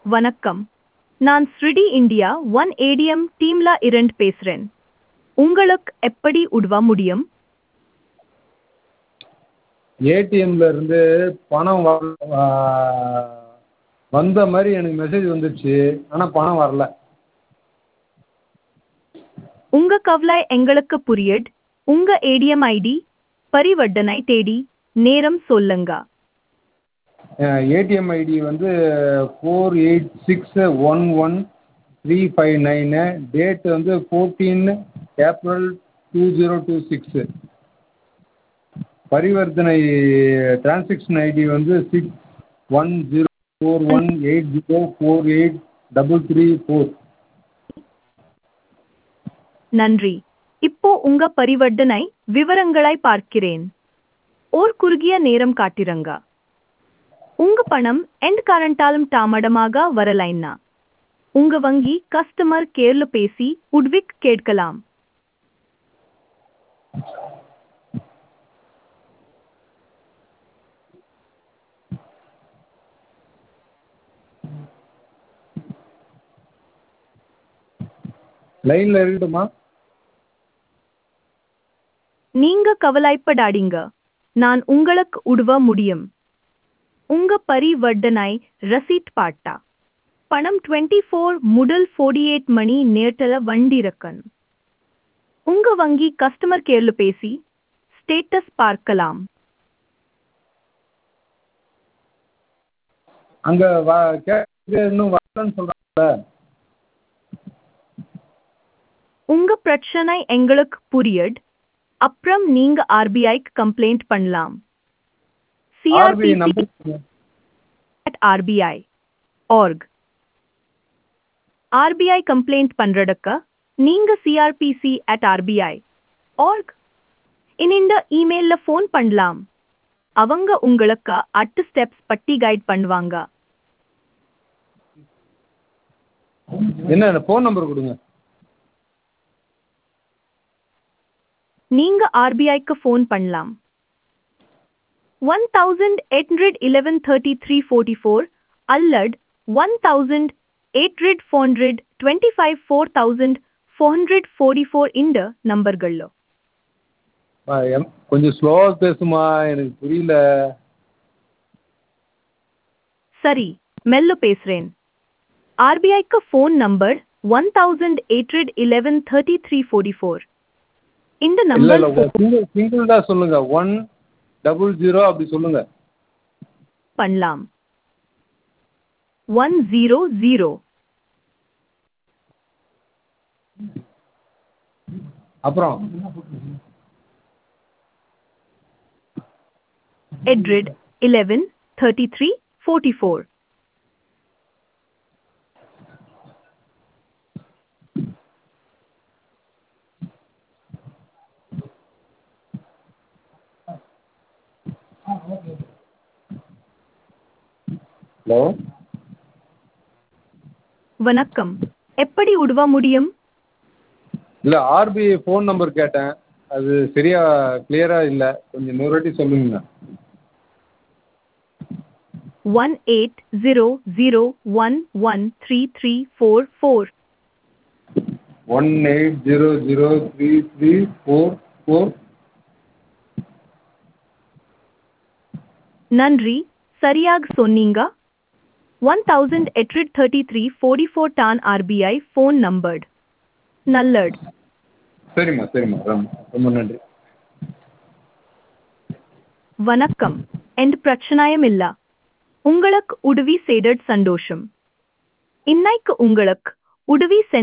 வணக்கம் நான் ஸ்ரிடி India one ATM டீம்ல இருந்து பேசுறேன் உங்களுக்கு எப்படி உதவ முடியும் ஏடிஎம்ல இருந்து பணம் வ ஆ, வந்த மாதிரி எனக்கு மெசேஜ் வந்துடுச்சு ஆனால் பணம் வரல உங்க கவலை எங்களுக்கு புரியுது உங்க ஏடிஎம் ஐடி பரிவர்த்தனை தேடி நேரம் சொல்லுங்க ஏடிஎம் ஐடி வந்து four eight six one one three five nine date வந்து fourteen April two zero two six பரிவர்த்தனை டிரான்சாக்ஷன் ஐடி வந்து six one zero four one eight zero four eight double three four நன்றி இப்போ உங்க பரிவர்த்தனை விவரங்களை பார்க்கிறேன் ஓர் குறுகிய நேரம் காட்டிருங்க உங்க பணம் எந்த காரணத்தாலும் தாமதமாக வரலைன்னா உங்க வங்கி கஸ்டமர் கேர்ல பேசி உட்விக் கேட்கலாம் லைனில் இருக்கட்டுமா நீங்க கவலைப்படாதீங்க நான் உங்களுக்கு உதவ முடியும் உங்க பரிவர்த்தனை ரசீட் பாட்டா பணம் டுவெண்ட்டி ஃபோர் முதல் ஃபோர்டி எயிட் மணி நேரத்தில் வண்டிருக்கன் உங்க வங்கி கஸ்டமர் கேர்ல பேசி ஸ்டேட்டஸ் பார்க்கலாம் அங்கே வ கேட்க இன்னும் வரலன்னு சொல்கிறாங்க உங்க பிரச்சனை எங்களுக்கு புரியுது அப்புறம் நீங்க ஆர்பிஐக்கு கம்ப்ளைண்ட் பண்ணலாம் RBI CRPC number at RBI org RBI complaint பண்றதுக்கு நீங்க சிஆர்பிசி at RBI org இந்த இமெயில்ல ஃபோன் பண்ணலாம் அவங்க உங்களுக்கு அட்டு ஸ்டெப்ஸ் பட்டி கைட் பண்ணுவாங்க என்ன ஃபோன் நம்பர் கொடுங்க நீங்க ஆர்பிஐக்கு ஃபோன் பண்ணலாம் one thousand eight hundred eleven thirty three forty four அல்லட் one thousand eight hundred four hundred twenty five four thousand four hundred forty four இந்த நம்பர்களில் ஆ, எம்- கொஞ்சம் ஸ்லோவாக பேசுமா எனக்கு புரியல சரி மெல்ல பேசுறேன் ஆர்பிஐக்கு phone number one thousand eight hundred eleven thirty three forty four இந்த இல்லை நம்பர் இல்லை சிங்கிள் சிங்கிள் தான் சொல்லுங்க ஒன் டபுள் ஜீரோ அப்படி சொல்லுங்க பண்ணலாம் ஒன் ஜீரோ ஜீரோ அப்புறம் eight hundred eleven thirty three forty four hello வணக்கம் எப்படி உதவ முடியும் இல்லை ஆர்பிஐ ஃபோன் நம்பர் கேட்டேன் அது சரியா கிளியராக இல்லை கொஞ்சம் இன்னொரு வாட்டி சொல்லுங்க one eight zero zero one one three three four four one eight zero zero three three four four நன்றி சரியாக சொன்னீங்க one thousand eight hundred thirty three forty four டான் ஆர்பிஐ ஃபோன் நம்பர் நல்லட் சரிம்மா சரிம்மா ரொம்ப ரொம்ப நன்றி வணக்கம் எந்த பிரச்சனையும் இல்ல உங்களுக்கு உதவி செய்தது சந்தோஷம் இன்னைக்கு உங்களுக்கு உதவி செஞ்ச